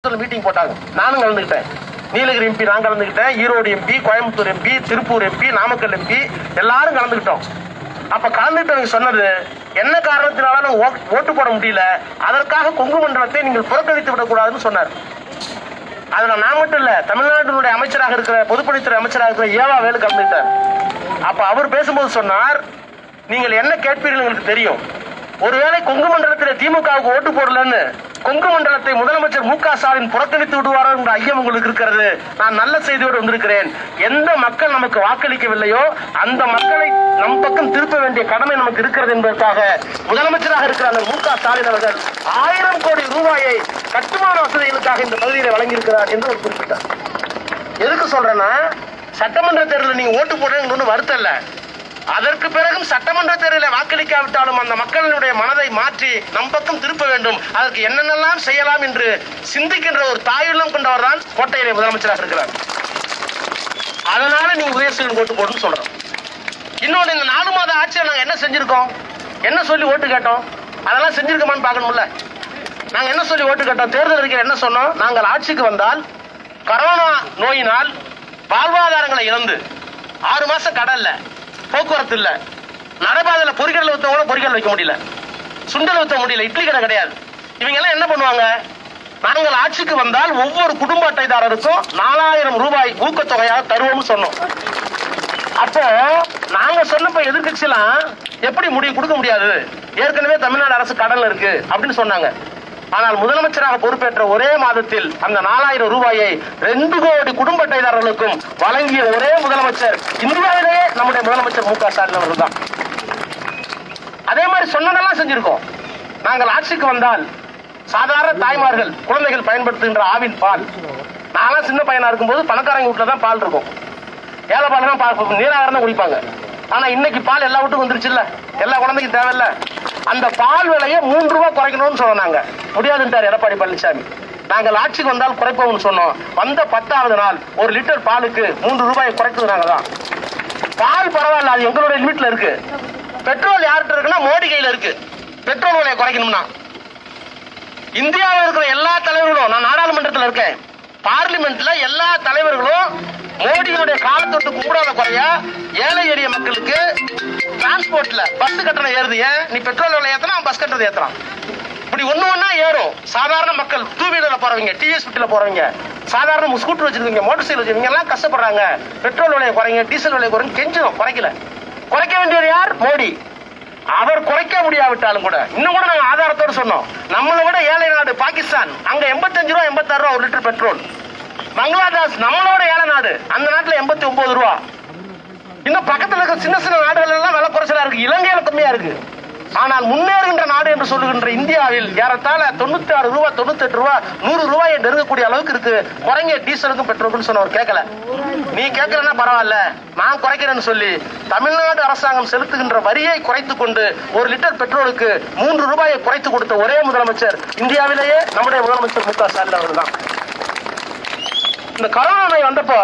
கோயம்புத்தூர்ல மீட்டிங் போட்டாங்க நானும் கலந்துக்கிட்டேன் நீலகிரி எம்பி நான் கலந்துக்கிட்டேன் Erode MP Coimbatore MP Tiruppur MP Namakkal MP எல்லாரும் கலந்துக்கிட்டோம் அப்ப கலந்துட்டவங்க சொன்னது என்ன காரணத்தினால நாங்க ஓ- ஓட்டு போட முடியல அதற்காக கொங்கு மண்டலத்தை நீங்கள் புறக்கணித்து விடக்கூடாதுன்னு சொன்னார் அதுல நான் மட்டும் இல்ல தமிழ்நாட்டினுடைய அமைச்சராக இருக்கிற பொதுப்பணித்துறை அமைச்சராக இருக்கிற ஏவா வேலு கலந்துட்டார் அப்ப அவர் பேசும்போது சொன்னார் நீங்கள் என்ன கேட்பீர்கள் எங்களுக்கு தெரியும் ஒருவேளை கொங்கு மண்டலத்தில் திமுகவுக்கு ஓட்டு போடலன்னு கொங்கு மண்டலத்தை முதலமைச்சர் மு க ஸ்டாலின் புறக்கணித்து விடுவாரோ என்ற ஐயம் உங்களுக்கு இருக்கிறது நான் நல்ல செய்தியோடு வந்திருக்கிறேன் எந்த மக்கள் நமக்கு வாக்களிக்கவில்லையோ அந்த மக்களை நம் பக்கம் திருப்ப வேண்டிய கடமை நமக்கு இருக்கிறது என்பதற்காக முதலமைச்சராக இருக்கிற அந்த மு க ஸ்டாலின் அவர்கள் ஆயிரம் கோடி ரூபாயை கட்டுமான வசதிகளுக்காக இந்த பகுதியில் வழங்கியிருக்கிறார் என்று அவர் குறிப்பிட்டார் எதுக்கு சொல்றேன்னா சட்டமன்ற தேர்தலில் நீங்க ஓட்டு போடுறது ஒன்றும் வருத்தம் இல்ல அதற்கு பிறகும் சட்டமன்ற தேர்தலில் வாக்களிக்காவிட்டாலும் அந்த மக்களினுடைய மனதை மாற்றி நம் பக்கம் திருப்ப வேண்டும் அதற்கு என்னென்னலாம் செய்யலாம் என்று சிந்திக்கின்ற ஒரு தாயுள்ளம் கொண்டவர் தான் கோட்டையிலே முதலமைச்சராக இருக்கிறார் அதனால நீங்க உயர்சீலன் ஓட்டு போடுன்னு சொல்றோம் இன்னொன்று இந்த நாலு மாத ஆட்சியில் நாங்க என்ன செஞ்சிருக்கோம் என்ன சொல்லி ஓட்டு கேட்டோம் அதெல்லாம் செஞ்சிருக்கோமான்னு பார்க்கணும்ல நாங்க என்ன சொல்லி ஓட்டு கேட்டோம் தேர்தல் அறிக்கையில் என்ன சொன்னோம் நாங்கள் ஆட்சிக்கு வந்தால் கரோனா நோயினால் வாழ்வாதாரங்களை இழந்து ஆறு மாசம் கடை இல்ல போக்குவரத்து இல்ல நடைபாதையில பொறிக்கடலை வித்த கூட பொறிக்கடல் வைக்க முடியல சுண்டல் வித்த முடியல இட்லி கடை கிடையாது இவங்க எல்லாம் என்ன பண்ணுவாங்க நாங்கள் ஆட்சிக்கு வந்தால் ஒவ்வொரு குடும்ப அட்டைதாரருக்கும் நாலாயிரம் ரூபாய் ஊக்கத்தொகையாக தருவோம்னு சொன்னோம் அப்போ நாங்க சொன்னப்ப எதிர்கட்சியெல்லாம் எப்படி முடிவு கொடுக்க முடியாது ஏற்கனவே தமிழ்நாடு அரசு கடன்ல இருக்கு அப்படின்னு சொன்னாங்க ஆனால் முதலமைச்சராக பொறுப்பேற்ற ஒரே மாதத்தில் அந்த நாலாயிரம் ரூபாயை ரெண்டு கோடி குடும்ப அட்டைதாரர்களுக்கும் வழங்கிய ஒரே முதலமைச்சர் இந்தியாவிலேயே நம்முடைய முதலமைச்சர் மு க ஸ்டாலின் அவர்கள் தான் அதே மாதிரி சொன்னதெல்லாம் செஞ்சிருக்கோம் நாங்கள் ஆட்சிக்கு வந்தால் சாதாரண தாய்மார்கள் குழந்தைகள் பயன்படுத்துகின்ற ஆவின் பால் நான்லாம் சின்ன பையனா இருக்கும்போது பணக்காரங்க வீட்டுல தான் பால் இருக்கும் ஏழை பால் தான் பால் நீராகாரம் தான் குடிப்பாங்க ஆனா இன்னைக்கு பால் எல்லா வீட்டுக்கும் வந்துருச்சுல்ல எல்லா குழந்தைக்கும் தேவையில்ல அந்த பால் விலையை மூன்று ரூபாய் குறைக்கணும்னு சொன்னாங்க முடியாதுன்றார் எடப்பாடி பழனிசாமி நாங்கள் ஆட்சிக்கு வந்தால் குறைப்போம்னு சொன்னோம் வந்த பத்தாவது நாள் ஒரு லிட்டர் பாலுக்கு மூன்று ரூபாய் குறைத்தது நாங்க தான் பால் பரவாயில்ல அது எங்களுடைய லிமிட்ல இருக்கு பெட்ரோல் யார்கிட்ட இருக்குன்னா மோடி கையில இருக்கு பெட்ரோல் விலையை குறைக்கணும்னா இந்தியாவில் இருக்கிற எல்லா தலைவர்களும் நான் நாடாளுமன்றத்தில் இருக்கேன் பார்லிமெண்ட்ல எல்லா தலைவர்களும் மோடியினுடைய காலத்தொட்டு கும்பிடாத குறைய ஏழை எளிய மக்களுக்கு டிரான்ஸ்போர்ட்ல பஸ் கட்டணம் ஏறுது ஏன் நீ பெட்ரோல் விலை ஏத்தனா பஸ் கட்டணம் ஏத்துறான் இப்படி ஒண்ணு ஒண்ணா ஏறும் சாதாரண மக்கள் டூ வீலர்ல போறவங்க டிவிஎஸ் ஃபிஃப்டில போறவங்க சாதாரண ஸ்கூட்டர் வச்சிருக்கீங்க மோட்டார் சைக்கிள் வச்சிருக்கீங்க எல்லாம் கஷ்டப்படுறாங்க பெட்ரோல் விலையை குறைங்க டீசல் விலையை குறைங்க கெஞ்சணும் குறைக்கல குறைக்க வேண்டியவர் யார் மோடி அவர் குறைக்க முடியாவிட்டாலும் கூட இன்னும் கூட நாங்க ஆதாரத்தோட சொன்னோம் நம்மளை விட ஏழை நாடு பாகிஸ்தான் அங்க எண்பத்தஞ்சு ரூபா எண்பத்தாறு ரூபா ஒரு லிட்டர் பெட்ரோல் பங்களாதேஷ் நம்மளோட ஏழை நாடு அந்த நாட்டுல எண்பத்தி ஒன்பது ரூபா இன்னும் பக்கத்துல இருக்க சின்ன சின்ன நாடுகள் எல்லாம் விலை குறைச்சலா இருக்கு இலங்கையில கம்மியா இருக்கு ஆனால் முன்னேறுகின்ற நாடு என்று சொல்லுகின்ற இந்தியாவில் ஏறத்தாழ தொண்ணூத்தி ஆறு ரூபாய் தொண்ணூத்தி எட்டு ரூபாய் நூறு ரூபாய் நெருங்கக்கூடிய அளவுக்கு இருக்கு குறைங்க டீசலுக்கும் பெட்ரோலுக்கும் சொன்னவர் கேட்கல நீ கேட்கலன்னா பரவாயில்ல நான் குறைக்கிறேன்னு சொல்லி தமிழ்நாடு அரசாங்கம் செலுத்துகின்ற வரியை குறைத்துக் கொண்டு ஒரு லிட்டர் பெட்ரோலுக்கு மூன்று ரூபாயை குறைத்து கொடுத்த ஒரே முதலமைச்சர் இந்தியாவிலேயே நம்முடைய முதலமைச்சர் மு க ஸ்டாலின் அவர்கள் தான் இந்த கரோனா நோய் வந்தப்போ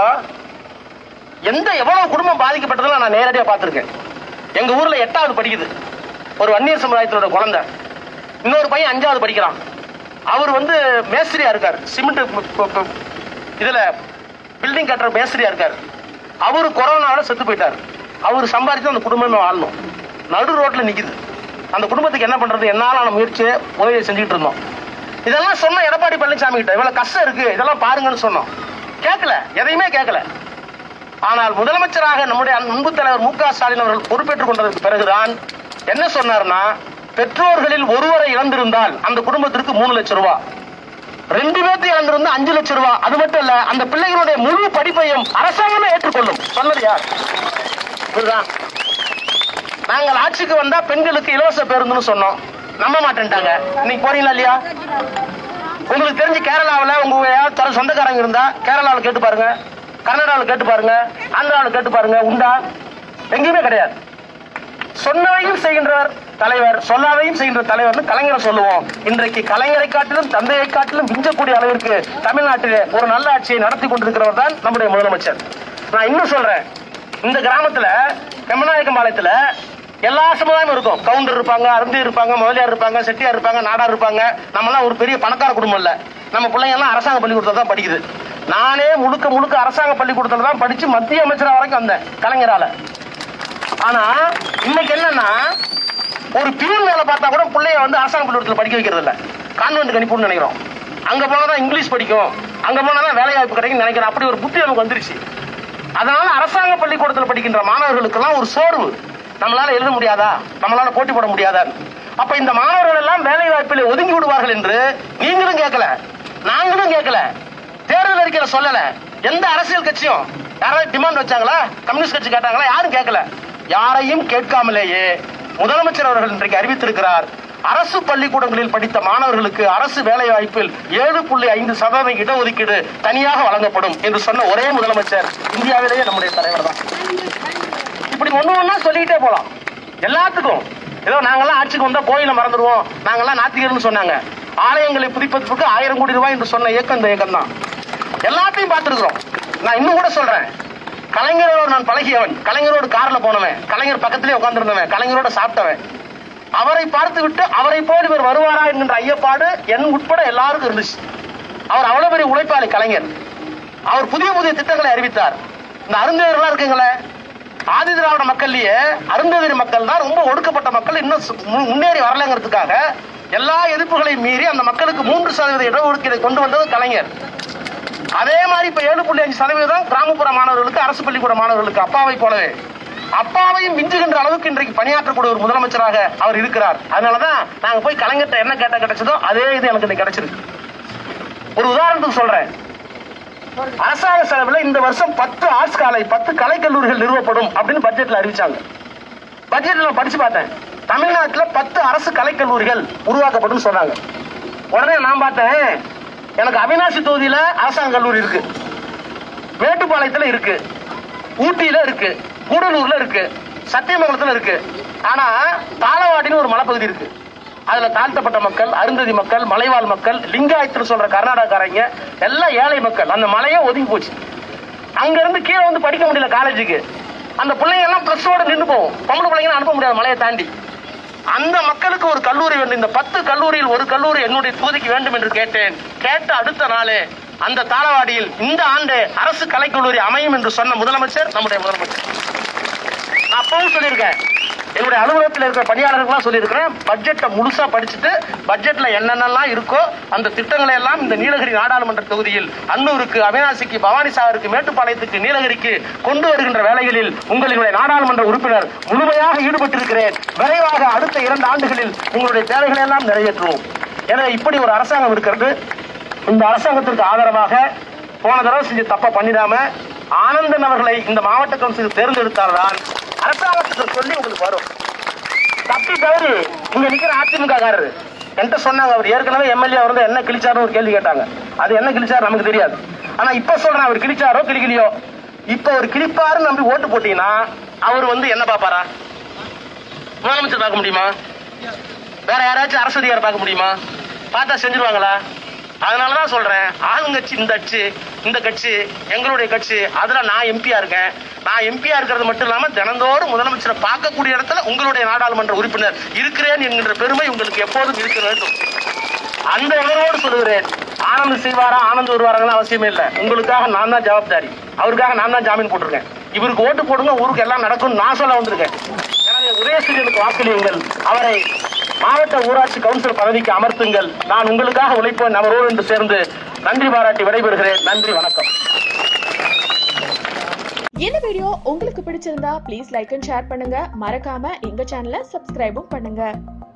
எந்த எவ்வளவு குடும்பம் பாதிக்கப்பட்டதெல்லாம் நான் நேரடியா பார்த்திருக்கேன் எங்க ஊர்ல எட்டாவது படிக்குது ஒரு வன்னியர் சமுதாயத்தோட குழந்தை இன்னொரு பையன் அஞ்சாவது படிக்கிறான் அவர் வந்து மேஸ்திரியா இருக்கார் சிமெண்ட் ப- ப- ப- இதுல பில்டிங் கட்டுற மேஸ்திரியா இருக்கார் அவரு கொரோனாவோட செத்து போயிட்டார் அவர் சம்பாதிச்சு அந்த குடும்பமே வாழணும் நடு ரோட்ல நிக்குது அந்த குடும்பத்துக்கு என்ன பண்றது என்னாலான முயற்சியை உதவியை செஞ்சுட்டு இருந்தோம் இதெல்லாம் சொன்ன எடப்பாடி பழனிசாமி கிட்ட இவ்வளவு கஷ்டம் இருக்கு இதெல்லாம் பாருங்கன்னு சொன்னோம் கேட்கல எதையுமே கேட்கல ஆனால் முதலமைச்சராக நம்முடைய அன்பு தலைவர் மு க ஸ்டாலின் அவர்கள் பொறுப்பேற்றுக் கொண்டதற்கு பிறகுதான் என்ன சொன்னார்னா பெற்றோர்களில் ஒருவரை இழந்திருந்தால் அந்த குடும்பத்திற்கு மூணு லட்சம் ரூபாய் ரெண்டு பேர்த்து இழந்திருந்தா அஞ்சு லட்சம் ரூபாய் அது மட்டும் இல்ல அந்த பிள்ளைகளுடைய முழு படிப்பையும் அரசாங்கமே ஏற்றுக்கொள்ளும் சொன்னது யார் இதுதான் நாங்கள் ஆட்சிக்கு வந்தா பெண்களுக்கு இலவச பேருந்துன்னு சொன்னோம் நம்ப மாட்டேன்ட்டாங்க இன்னைக்கு போறீங்களா இல்லையா உங்களுக்கு தெரிஞ்சு கேரளாவில் உங்க யாராவது தர சொந்தக்காரங்க இருந்தா கேரளாவில் கேட்டு பாருங்க கர்நாடகாவில் கேட்டு பாருங்க ஆந்திராவில் கேட்டு பாருங்க உண்டா எங்கேயுமே கிடையாது சொன்னதையும் செய்கின்றவர் தலைவர் சொல்லாதையும் செய்கின்ற தலைவர்னு கலைஞரை சொல்லுவோம் இன்றைக்கு கலைஞரை காட்டிலும் தந்தையை காட்டிலும் விஞ்சக்கூடிய அளவிற்கு தமிழ்நாட்டிலே ஒரு நல்ல ஆட்சியை நடத்தி கொண்டிருக்கிறவர் தான் நம்முடைய முதலமைச்சர் நான் இன்னும் சொல்றேன் இந்த கிராமத்துல கெம்மநாயக்கம்பாளையத்துல எல்லா சமுதாயமும் இருக்கும் கவுண்டர் இருப்பாங்க அருந்தி இருப்பாங்க முதலியார் இருப்பாங்க செட்டியார் இருப்பாங்க நாடார் இருப்பாங்க நம்மலாம் ஒரு பெரிய பணக்கார குடும்பம் இல்ல நம்ம பிள்ளைங்க எல்லாம் அரசாங்க பள்ளிக்கூடத்துல தான் படிக்குது நானே முழுக்க முழுக்க அரசாங்க பள்ளிக்கூடத்துல தான் படிச்சு மத்திய அமைச்சரா வரைக்கும் வந்தேன் கலைஞரால ஆனா இன்னைக்கு என்னன்னா ஒரு பியூன் வேலை பார்த்தா கூட பிள்ளைய வந்து அரசாங்க பள்ளிக்கூடத்துல படிக்க வைக்கிறது இல்ல கான்வென்ட் அனுப்பணும்னு நினைக்கிறோம் அங்க போனாதான் இங்கிலீஷ் படிக்கும் அங்க போனாதான் வேலை வாய்ப்பு கிடைக்கும் நினைக்கிறேன் அப்படி ஒரு புத்தி நமக்கு வந்துருச்சு அதனால அரசாங்க பள்ளிக்கூடத்தில் படிக்கின்ற மாணவர்களுக்கெல்லாம் ஒரு சோர்வு நம்மளால எழுத முடியாதா நம்மளால போட்டி போட முடியாதா அப்ப இந்த மாணவர்கள் எல்லாம் வேலை வாய்ப்பில் ஒதுங்கி விடுவார்கள் என்று நீங்களும் கேட்கல நாங்களும் கேட்கல தேர்தல் அறிக்கையில சொல்லல எந்த அரசியல் கட்சியும் யாராவது டிமாண்ட் வச்சாங்களா கம்யூனிஸ்ட் கட்சி கேட்டாங்களா யாரும் கேட்கல யாரையும் கேட்காமலேயே முதலமைச்சர் அவர்கள் இன்றைக்கு அறிவித்திருக்கிறார் அரசு பள்ளிக்கூடங்களில் படித்த மாணவர்களுக்கு அரசு வேலை வாய்ப்பில் ஏழு புள்ளி ஐந்து சதவீத இடஒதுக்கீடு தனியாக வழங்கப்படும் என்று சொன்ன ஒரே முதலமைச்சர் இந்தியாவிலேயே நம்முடைய தலைவர் தான் இப்படி ஒண்ணு ஒண்ணா சொல்லிக்கிட்டே போலாம் எல்லாத்துக்கும் ஏதோ நாங்கெல்லாம் ஆட்சிக்கு வந்தா கோயிலை மறந்துடுவோம் நாங்கெல்லாம் நாத்திகர்னு சொன்னாங்க ஆலயங்களை புதுப்பிப்பதற்கு ஆயிரம் கோடி ரூபாய் என்று சொன்ன இயக்கம் இந்த இயக்கம் தான் எல்லாத்தையும் பார்த்திருக்கிறோம் நான் இன்னும் கூட சொல்றேன் கலைஞரோடு நான் பழகியவன் கலைஞரோடு கார்ல போனவன் கலைஞர் பக்கத்திலே உட்கார்ந்திருந்தவன் கலைஞரோட சாப்பிட்டவன் அவரை பார்த்து விட்டு அவரை போல் இவர் வருவாரா என்கின்ற ஐயப்பாடு என் உட்பட எல்லாருக்கும் இருந்துச்சு அவர் அவ்வளவு பெரிய உழைப்பாளி கலைஞர் அவர் புதிய புதிய திட்டங்களை அறிவித்தார் இந்த அருந்ததியர்கள்லாம் இருக்குங்களே ஆதி திராவிட மக்கள்லயே அருந்ததிரி மக்கள் தான் ரொம்ப ஒடுக்கப்பட்ட மக்கள் இன்னும் சு- மு- முன்னேறி வரலங்கிறதுக்காக எல்லா எதிர்ப்புகளையும் மீறி அந்த மக்களுக்கு மூன்று சதவீத இடஒதுக்கீடை கொண்டு வந்தது கலைஞர் அதே மாதிரி இப்ப ஏழு புள்ளி அஞ்சு சதவீதம் கிராமப்புற மாணவர்களுக்கு அரசு பள்ளிக்கூட மாணவர்களுக்கு அப்பாவை போலவே அப்பாவையும் மிஞ்சுகின்ற அளவுக்கு இன்றைக்கு பணியாற்றக்கூடிய ஒரு முதலமைச்சராக அவர் இருக்கிறார் அதனாலதான் நாங்க போய் கலைஞர்ட்ட என்ன கேட்ட கிடைச்சதோ அதே இது எனக்கு இன்னைக்கு கிடைச்சிருக்கு ஒரு உதாரணத்துக்கு சொல்றேன் அரசாங்க செலவுல இந்த வருஷம் பத்து ஆர்ட்ஸ் காலை பத்து கலைக்கல்லூரிகள் நிறுவப்படும் அப்படின்னு பட்ஜெட்ல அறிவிச்சாங்க பட்ஜெட்ல நான் படிச்சு பார்த்தேன் தமிழ்நாட்டுல பத்து அரசு கலைக்கல்லூரிகள் உருவாக்கப்படும் சொன்னாங்க உடனே நான் பார்த்தேன் எனக்கு அவினாசி தொகுதியில அரசாங்க கல்லூரி இருக்கு மேட்டுப்பாளையத்துல இருக்கு ஊட்டியில இருக்கு கூடலூர்ல இருக்கு சத்தியமங்கலத்துல இருக்கு ஆனா தாளவாடின்னு ஒரு மலைப்பகுதி இருக்கு அதுல தாழ்த்தப்பட்ட மக்கள் அருந்ததி மக்கள் மலைவாழ் மக்கள் லிங்காயத்துல சொல்ற கர்நாடகாரங்க எல்லாம் ஏழை மக்கள் அந்த மலையே ஒதுங்கி போச்சு அங்க இருந்து கீழே வந்து படிக்க முடியல காலேஜுக்கு அந்த பிள்ளைங்க எல்லாம் பிளஸோட நின்று போகும் பொம்பளை பிள்ளைங்க அனுப்ப முடியாது மலையை தாண்டி அந்த மக்களுக்கு ஒரு கல்லூரி வேண்டும் இந்த பத்து கல்லூரியில் ஒரு கல்லூரி என்னுடைய தொகுதிக்கு வேண்டும் என்று கேட்டேன் கேட்ட அடுத்த நாளே அந்த தாளவாடியில் இந்த ஆண்டு அரசு கலைக்கல்லூரி அமையும் என்று சொன்ன முதலமைச்சர் நம்முடைய முதலமைச்சர் நான் அப்பவும் சொல்லியிருக்கேன் என்னுடைய அலுவலகத்தில் இருக்கிற பணியாளர்கள்லாம் சொல்லியிருக்கிறேன் பட்ஜெட்டை முழுசா படிச்சுட்டு பட்ஜெட்ல என்னென்னலாம் இருக்கோ அந்த திட்டங்களை எல்லாம் இந்த நீலகிரி நாடாளுமன்ற தொகுதியில் அன்னூருக்கு அவினாசிக்கு பவானி சாகருக்கு மேட்டுப்பாளையத்துக்கு நீலகிரிக்கு கொண்டு வருகின்ற வேலைகளில் உங்களுடைய நாடாளுமன்ற உறுப்பினர் முழுமையாக ஈடுபட்டிருக்கிறேன் விரைவாக அடுத்த இரண்டு ஆண்டுகளில் உங்களுடைய தேவைகளை எல்லாம் நிறைவேற்றுவோம் எனவே இப்படி ஒரு அரசாங்கம் இருக்கிறது இந்த அரசாங்கத்திற்கு ஆதரவாக போன தடவை செஞ்ச தப்ப பண்ணிடாம ஆனந்தன் அவர்களை இந்த மாவட்ட கவுன்சிலுக்கு தேர்ந்தெடுத்தால்தான் அரசாங்கத்துக்கு சொல்லி உங்களுக்கு வரும் தப்பி தவறி இங்க நிக்கிற அதிமுக காரரு என்கிட்ட சொன்னாங்க அவர் ஏற்கனவே எம்எல்ஏ அவர் என்ன கிழிச்சாருன்னு ஒரு கேள்வி கேட்டாங்க அது என்ன கிழிச்சாரு நமக்கு தெரியாது ஆனா இப்ப சொல்றேன் அவர் கிழிச்சாரோ கிழிக்கலையோ இப்ப அவர் கிழிப்பாருன்னு நம்பி ஓட்டு போட்டீங்கன்னா அவர் வந்து என்ன பாப்பாரா முதலமைச்சர் பார்க்க முடியுமா வேற யாராச்சும் அரசு அதிகாரம் பார்க்க முடியுமா பார்த்தா செஞ்சிருவாங்களா அதனாலதான் சொல்றேன் ஆளுங்கட்சி இந்த கட்சி இந்த கட்சி எங்களுடைய கட்சி அதுல நான் எம்பியா இருக்கேன் நான் எம்பியா இருக்கிறது மட்டும் இல்லாம தினந்தோறும் முதலமைச்சரை பார்க்கக்கூடிய இடத்துல உங்களுடைய நாடாளுமன்ற உறுப்பினர் இருக்கிறேன் என்கின்ற பெருமை உங்களுக்கு எப்போதும் இருக்க வேண்டும் அந்த உணர்வோடு சொல்லுகிறேன் ஆனந்த் செய்வாரா ஆனந்த் வருவாராங்கன்னு அவசியமே இல்லை உங்களுக்காக நான் தான் ஜவாப்தாரி அவருக்காக நான் தான் ஜாமீன் போட்டிருக்கேன் இவருக்கு ஓட்டு போடுங்க ஊருக்கு எல்லாம் நடக்கும் நான் சொல்ல வந்திருக்கேன் எனவே உதயசூரியனுக்கு வாக்களியுங்கள் அவரை மாவட்ட ஊராட்சி கவுன்சிலர் பதவிக்கு அமர்த்துங்கள் நான் உங்களுக்காக உழைப்பேன் அவரோடு என்று சேர்ந்து நன்றி பாராட்டி விடைபெறுகிறேன் நன்றி வணக்கம் இந்த வீடியோ உங்களுக்கு பிடிச்சிருந்தா ப்ளீஸ் லைக் அண்ட் ஷேர் பண்ணுங்க மறக்காம எங்க சேனலை சப்ஸ்கிரைபும் பண்ணுங்க